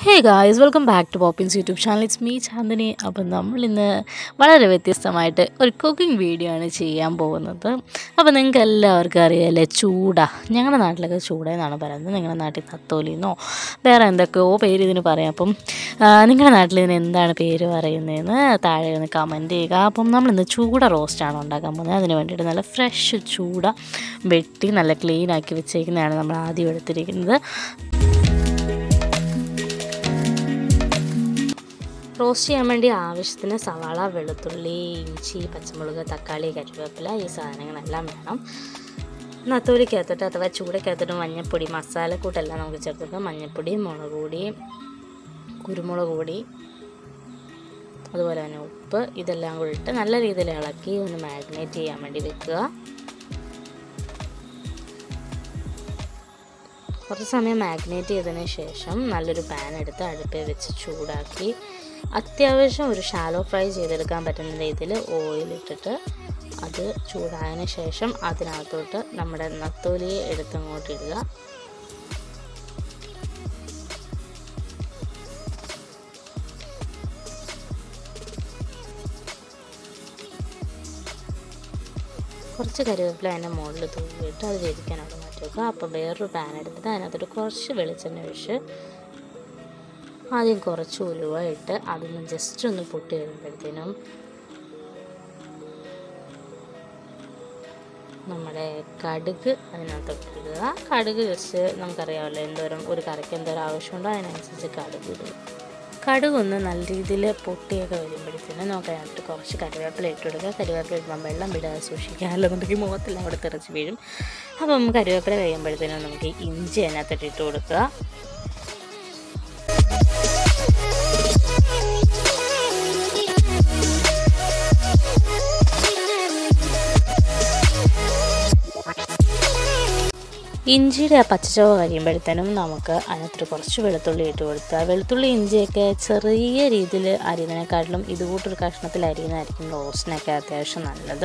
hey guys welcome back to Poppins YouTube channel it's me Chandini അപ്പം നമ്മളിന്ന് വളരെ വ്യത്യസ്തമായിട്ട് ഒരു കുക്കിംഗ് വീഡിയോ ആണ് ചെയ്യാൻ പോകുന്നത് അപ്പോൾ നിങ്ങൾക്ക് എല്ലാവർക്കും അറിയാമല്ലേ ചൂട ഞങ്ങളുടെ നാട്ടിലൊക്കെ ചൂട എന്നാണ് പറയുന്നത് നിങ്ങളുടെ നാട്ടിൽ തത്തോലിന്നോ വേറെ എന്തൊക്കെയോ പേര് ഇതിന് പറയാം അപ്പം ആ, നിങ്ങളുടെ നാട്ടിൽ ഇതിന് എന്താണ് പേര് പറയുന്നതെന്ന് താഴെ ഒന്ന് കമൻറ്റ് ചെയ്യുക അപ്പം നമ്മളിന്ന് ചൂട റോസ്റ്റാണ് ഉണ്ടാക്കാൻ പോകുന്നത് അതിന് വേണ്ടിയിട്ട് നല്ല ഫ്രഷ് ചൂട വെട്ടി നല്ല ക്ലീൻ ആക്കി വെച്ചേക്കുന്നതാണ് നമ്മൾ ആദ്യം എടുത്തിരിക്കുന്നത് റോസ്റ്റ് ചെയ്യാൻ വേണ്ടി ആവശ്യത്തിന് സവാള വെളുത്തുള്ളി ഇഞ്ചി പച്ചമുളക് തക്കാളി കരിവേപ്പില ഈ സാധനങ്ങളെല്ലാം വേണം നത്തോലിക്കകത്തിട്ട് അഥവാ ചൂടക്കകത്തിട്ട് മഞ്ഞൾപ്പൊടി മസാലക്കൂട്ടെല്ലാം നമുക്ക് ചേർത്തിട്ട് മഞ്ഞൾപ്പൊടി മുളക് പൊടി കുരുമുളക് പൊടി അതുപോലെ തന്നെ ഉപ്പ് ഇതെല്ലാം കൂടി ഇട്ട് നല്ല രീതിയിൽ ഇളക്കി ഒന്ന് മാരിനേറ്റ് ചെയ്യാൻ വേണ്ടി വെക്കുക കുറച്ച് സമയം മാഗ്നേറ്റ് ചെയ്തതിന് ശേഷം നല്ലൊരു പാൻ എടുത്ത് അടുപ്പിൽ വെച്ച് ചൂടാക്കി അത്യാവശ്യം ഒരു ഷാലോ ഫ്രൈ ചെയ്തെടുക്കാൻ പറ്റുന്ന രീതിയിൽ ഓയിൽ ഇട്ടിട്ട് അത് ചൂടായതിന് ശേഷം അതിനകത്തോട്ട് നമ്മുടെ നത്തോലിയെ എടുത്തങ്ങോട്ട് ഇടുക കുറച്ച് കരിവേപ്പില അതിൻ്റെ മുകളിൽ തൂവിയിട്ട് അത് വേവിക്കാനവിടെ മാറ്റി വെക്കുക അപ്പോൾ വേറൊരു പാൻ എടുത്തിട്ട് അതിനകത്തോട്ട് കുറച്ച് വെളിച്ചെണ്ണ ഒഴിച്ച് ആദ്യം കുറച്ച് ഉലുവ ഇട്ട് അതൊന്ന് ജസ്റ്റ് ഒന്ന് പൊട്ടി വരുമ്പോഴത്തേനും നമ്മുടെ കടുക് അതിനകത്തോട്ട് ഇടുക കടുക് ജസ്റ്റ് നമുക്കറിയാമല്ലോ എന്തോരം ഒരു കറിക്ക് എന്തോരം ആവശ്യമുണ്ടോ അതിനനുസരിച്ച് കടുക് ഇടുക കടുക് ഒന്ന് നല്ല രീതിയിൽ പൊട്ടിയൊക്കെ വരുമ്പോഴത്തേനും നമുക്ക് അതിനകത്ത് കുറച്ച് കറിവേപ്പില ഇട്ട് കൊടുക്കുക കറിവേപ്പില ഇടുമ്പോൾ വെള്ളം വിടാതെ സൂക്ഷിക്കുക അല്ലെന്നുണ്ടെങ്കിൽ മുഖത്തെല്ലാം അവിടെ തെറിച്ച് വീഴും അപ്പം കറിവേപ്പില കഴിയുമ്പോഴത്തേനും നമുക്ക് ഇഞ്ചി അതിനകത്തോട്ട് ഇട്ട് കൊടുക്കുക ഇഞ്ചിയുടെ ആ പച്ചച്ചവ കഴിയുമ്പോഴത്തേനും നമുക്ക് അതിനകത്ത് കുറച്ച് വെളുത്തുള്ളി ഇട്ട് കൊടുക്കുക വെളുത്തുള്ളി ഇഞ്ചിയൊക്കെ ചെറിയ രീതിയിൽ അരിയുന്നതിനെക്കാട്ടിലും ഇതുകൂട്ടൊരു കഷ്ണത്തിൽ അരിയുന്നതായിരിക്കും റോസ്റ്റിനൊക്കെ അത്യാവശ്യം നല്ലത്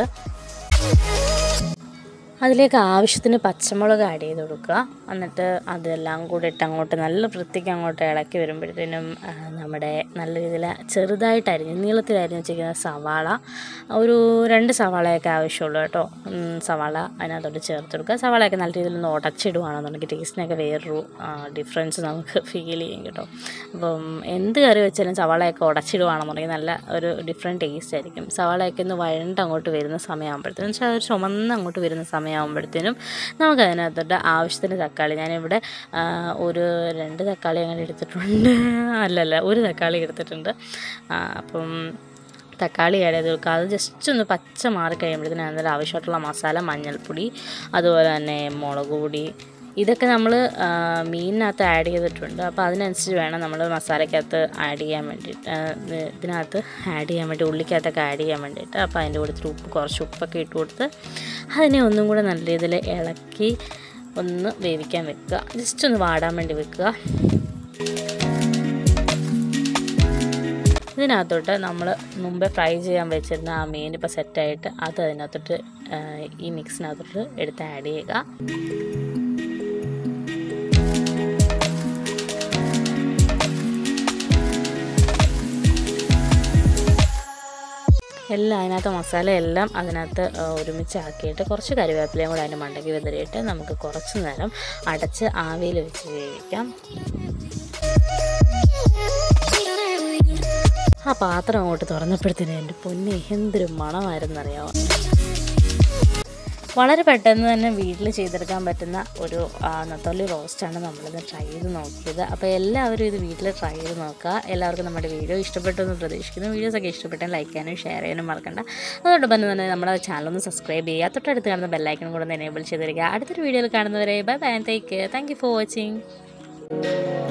അതിലേക്ക് ആവശ്യത്തിന് പച്ചമുളക് ആഡ് ചെയ്ത് കൊടുക്കുക എന്നിട്ട് അതെല്ലാം കൂടി ഇട്ട് അങ്ങോട്ട് നല്ല വൃത്തിക്ക് അങ്ങോട്ട് ഇളക്കി വരുമ്പോഴത്തേനും ആ, നമ്മുടെ നല്ല രീതിയിൽ ചെറുതായിട്ട് അരിഞ്ഞ് നീളത്തിൽ അരിഞ്ഞ് വെച്ചിരിക്കുന്ന സവാള ഒരു രണ്ട് സവാളയൊക്കെ ആവശ്യമുള്ളൂ കേട്ടോ ഉം, സവാള അതിനകത്തോട്ട് ചേർത്ത് കൊടുക്കുക സവാളയൊക്കെ നല്ല രീതിയിൽ ഒന്ന് ഉടച്ചിടുവാണെന്നുണ്ടെങ്കിൽ ടേസ്റ്റിനൊക്കെ വേറൊരു ഡിഫറൻസ് നമുക്ക് ഫീൽ ചെയ്യും കേട്ടോ അപ്പം എന്ത് കറി വെച്ചാലും സവാളയൊക്കെ ഉടച്ചിടുവാണെന്നുണ്ടെങ്കിൽ നല്ല ഒരു ഡിഫറെൻറ്റ് ടേസ്റ്റ് ആയിരിക്കും സവാളയൊക്കെ ഒന്ന് വഴണ്ട് അങ്ങോട്ട് വരുന്ന സമയമാകുമ്പോഴത്തേനും വെച്ചാൽ ഒരു ചുമന്ന് അങ്ങോട്ട് വരുന്ന സമയമാകുമ്പോഴത്തേനും നമുക്ക് അതിനകത്തോട്ട് ആവശ്യത്തിന് തക്കാളി ഞാനിവിടെ ആ, ഒരു രണ്ട് തക്കാളി അങ്ങനെ എടുത്തിട്ടുണ്ട് അല്ലല്ല ഒരു തക്കാളി എടുത്തിട്ടുണ്ട് ആ, അപ്പം തക്കാളി ആഡ് ചെയ്ത് കൊടുക്കുക അത് ജസ്റ്റ് ഒന്ന് പച്ച മാറി കഴിയുമ്പോഴത്തേനും അതിന് ആവശ്യമായിട്ടുള്ള മസാല മഞ്ഞൾപ്പൊടി അതുപോലെ തന്നെ മുളക് പൊടി ഇതൊക്കെ നമ്മൾ മീനിനകത്ത് ആഡ് ചെയ്തിട്ടുണ്ട് അപ്പോൾ അതിനനുസരിച്ച് വേണം നമ്മൾ മസാലയ്ക്കകത്ത് ആഡ് ചെയ്യാൻ വേണ്ടിയിട്ട് ആ, ഇത് ഇതിനകത്ത് ആഡ് ചെയ്യാൻ വേണ്ടി ഉള്ളിക്കകത്തൊക്കെ ആഡ് ചെയ്യാൻ വേണ്ടിയിട്ട് അപ്പോൾ അതിൻ്റെ കൂടെ ഉപ്പ് കുറച്ച് ഉപ്പൊക്കെ ഇട്ട് കൊടുത്ത് അതിനെ ഒന്നും കൂടെ നല്ല രീതിയിൽ ഇളക്കി ഒന്ന് വേവിക്കാൻ വെക്കുക ജസ്റ്റ് ഒന്ന് വാടാൻ വേണ്ടി വെക്കുക ഇതിനകത്തോട്ട് നമ്മൾ മുമ്പേ ഫ്രൈ ചെയ്യാൻ വെച്ചിരുന്ന ആ മീൻ ഇപ്പോൾ സെറ്റായിട്ട് അത് അതിനകത്തോട്ട് ആ, ഈ മിക്സിനകത്തോട്ട് എടുത്ത് ആഡ് ചെയ്യുക എല്ലാം അതിനകത്ത് മസാല എല്ലാം അതിനകത്ത് ആ, ഒരുമിച്ചാക്കിയിട്ട് കുറച്ച് കറിവേപ്പിലയും കൂടെ അതിൻ്റെ മണ്ടയ്ക്ക് വിതറിയിട്ട് നമുക്ക് കുറച്ച് നേരം അടച്ച് ആവിയിൽ വെച്ച് വേവിക്കാം ആ പാത്രം അങ്ങോട്ട് തുറന്നപ്പോഴത്തേനും എൻ്റെ പൊന്നി എന്തൊരു മണമായിരുന്നറിയാമോ വളരെ പെട്ടെന്ന് തന്നെ വീട്ടിൽ ചെയ്തെടുക്കാൻ പറ്റുന്ന ഒരു ആ, നത്തോലി റോസ്റ്റാണ് നമ്മളിത് ട്രൈ ചെയ്ത് നോക്കിയത് അപ്പോൾ എല്ലാവരും ഇത് വീട്ടിൽ ട്രൈ ചെയ്ത് നോക്കുക എല്ലാവർക്കും നമ്മുടെ വീഡിയോ ഇഷ്ടപ്പെട്ടു എന്ന് പ്രതീക്ഷിക്കുന്നു വീഡിയോസൊക്കെ ഇഷ്ടപ്പെട്ടാൽ ലൈക്ക് ചെയ്യാനും ഷെയർ ചെയ്യാനും മറക്കണ്ട അതോടൊപ്പം തന്നെ നമ്മുടെ ചാനൽ ഒന്ന് സബ്സ്ക്രൈബ് ചെയ്യുക തൊട്ടടുത്ത് കാണുന്ന ബെല്ലൈക്കൺ കൂടെ ഒന്ന് എനേബിൾ ചെയ്തിരിക്കുക അടുത്തൊരു വീഡിയോയിൽ കാണുന്നവരെ bye bye take care thank you for watching